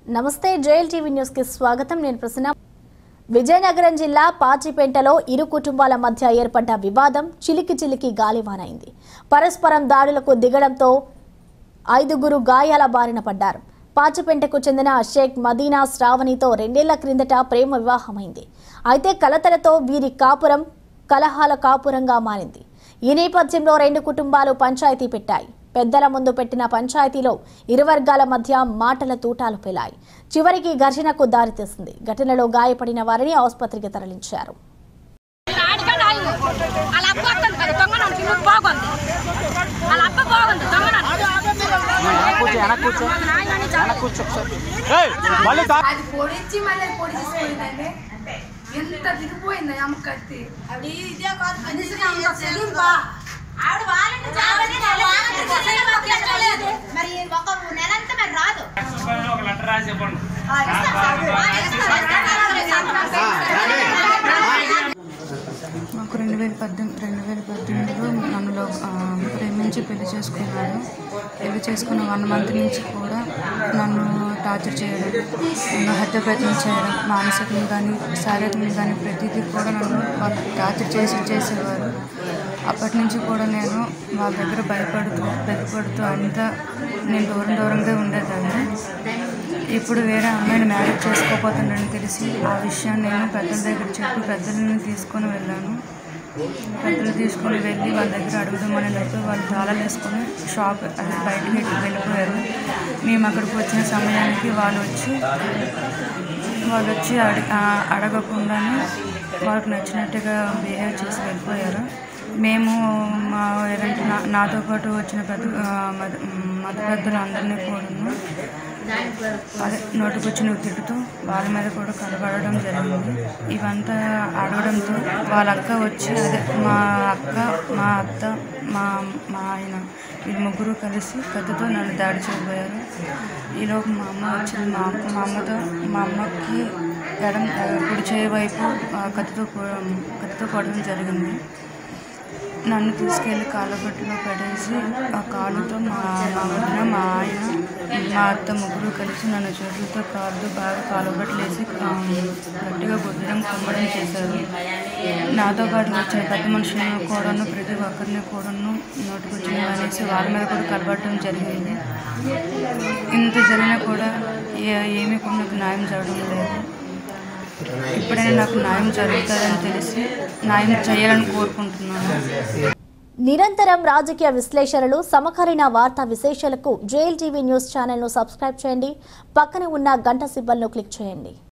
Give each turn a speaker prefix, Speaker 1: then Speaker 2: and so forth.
Speaker 1: నమస్తే JL TV news కి స్వాగతం నేను ప్రసన్న విజయనగరం జిల్లా పాచిపేంటలో ఇరు కుటుంబాల మధ్య ఏర్పడ్డ వివాదం చిలికి చిలికి గాలివానైంది పరస్పరం దాడులకు దిగడంతో ఐదుగురు గాయాల బారిన పడ్డారు పాచిపెంటకు చెందిన షేక్ మదీనా శ్రావణితో రెండేళ్ల క్రిందట ప్రేమ వివాహమైంది అయితే కలతలతో వీరి కాపురం కలహాల కాపురంగా మారింది ఈ నేపథ్యంలో రెండు కుటుంబాలు పంచాయతీ పెట్టాయి పెద్దల ముందు పెట్టిన పంచాయతీలో ఇరు వర్గాల మధ్య మాటల తూటాలు పేలాయి చివరికి ఘర్షణకు దారితీసింది ఘటనలో గాయపడిన వారిని ఆసుపత్రికి తరలించారు
Speaker 2: ఆడికండి ఆయన వాళ్ళ అబ్బ వస్తుంది కదా దొంగనానికి నువ్వు బాగుంది వాళ్ళ అబ్బ బాగుంది దొంగనానికి
Speaker 3: కూర్చో వెనక్కి కూర్చో వెనక్కి కూర్చో ఏయ్, మళ్ళీ తా-
Speaker 4: అది పొడిచి మళ్ళీ పొడి తీసుకుపోయిందండి ఎంత దిగిపోయింది అమ్మ కత్తి
Speaker 2: మరి ఒక నెలంతా మరి రాదు
Speaker 5: మాకు రెండు వేల పద్దెనిమిది రెండు వేల పద్దెనిమిదిలో నన్ను ఆ, ప్రేమించి పెళ్లి చేసుకున్నాడు పెళ్లి చేసుకున్న వన్ మంత్ నుంచి కూడా నన్ను టార్చర్ చేయడం నన్ను హత్య ప్రయత్నం చేయడం మానసికంగా కానీ శారీరకంగా కానీ ప్రతిదీ కూడా నన్ను వాళ్ళు టార్చర్ చేసి చేసేవారు అప్పటి నుంచి కూడా నేను వాళ్ళ దగ్గర భయపడుతూ బెదిపడుతూ అంతా నేను దూరం దూరంగా ఉండేదాన్ని ఇప్పుడు వేరే అమ్మాయిని మ్యారేజ్ చేసుకోపోతున్నాడని తెలిసి ఆ విషయాన్ని నేను పెద్దల దగ్గర చెప్పి పెద్దలని తీసుకొని వెళ్ళాను పెద్దలు తీసుకొని వెళ్ళి వాళ్ళ దగ్గర అడుగుదామని లోపు వాళ్ళు తాళాలు వేసుకొని షాప్ అదే బయటికి వెళ్ళిపోయారు మేము అక్కడికి వచ్చిన సమయానికి వాళ్ళు వచ్చి వాళ్ళు వచ్చి అడి ఆ, అడగకుండానే వాళ్ళకి నచ్చినట్టుగా బిహేవ్ చేసి వెళ్ళిపోయారు మేము మా ఏదంటే నా నాతో పాటు వచ్చిన పెద్ద ఆ, మద మత పెద్దలు అందరినీ కూడా అదే నోటికొచ్చిన తిట్టుతూ వాళ్ళ మీద కూడా కలబడడం జరిగింది ఇవంతా అడగడంతో వాళ్ళ అక్క వచ్చి అదే మా అక్క మా అత్త మా మా ఆయన వీళ్ళు ముగ్గురు కలిసి కత్తితో నన్ను దాడి చేయబోయారు ఈలోపు మా అమ్మ వచ్చింది మా అమ్మ మా అమ్మతో మా అమ్మకి ఎడం కుడి చేయి వైపు ఆ, కత్తితో కూ- కత్తితో కొట్టడం జరిగింది నన్ను తీసుకెళ్ళి కాళ్ళగట్టులో పడేసి ఆ కాలుతో మా మా వదిన మా ఆయన మా అత్త ముగ్గురు కలిసి నన్ను చేతులతో కాళ్ళతో బాగా కాలుబట్టలు వేసి ఆ, గట్టిగా గుద్దడం కొమ్మడం చేశారు నాతో పాటు వచ్చిన పెద్ద మనుషులను కూడాను ప్రతి ఒక్కరిని కూడాను నోటికొచ్చిన అనేసి వాళ్ళ మీద కూడా కలబడటం జరిగింది ఇంత జరిగినా కూడా ఏ- ఏమీ కూడా నాకు న్యాయం జరగడం లేదు ఇప్పుడైనా నాకు న్యాయం జరుగుతుందని తెలిసి న్యాయం చేయాలని కోరుకుంటున్నాను
Speaker 1: నిరంతరం రాజకీయ విశ్లేషణలు సమకాలీన వార్తా విశేషాలకు జేఎల్ టీవీ న్యూస్ ఛానల్ను సబ్స్క్రైబ్ చేయండి పక్కనే ఉన్న గంట సింబల్ను క్లిక్ చేయండి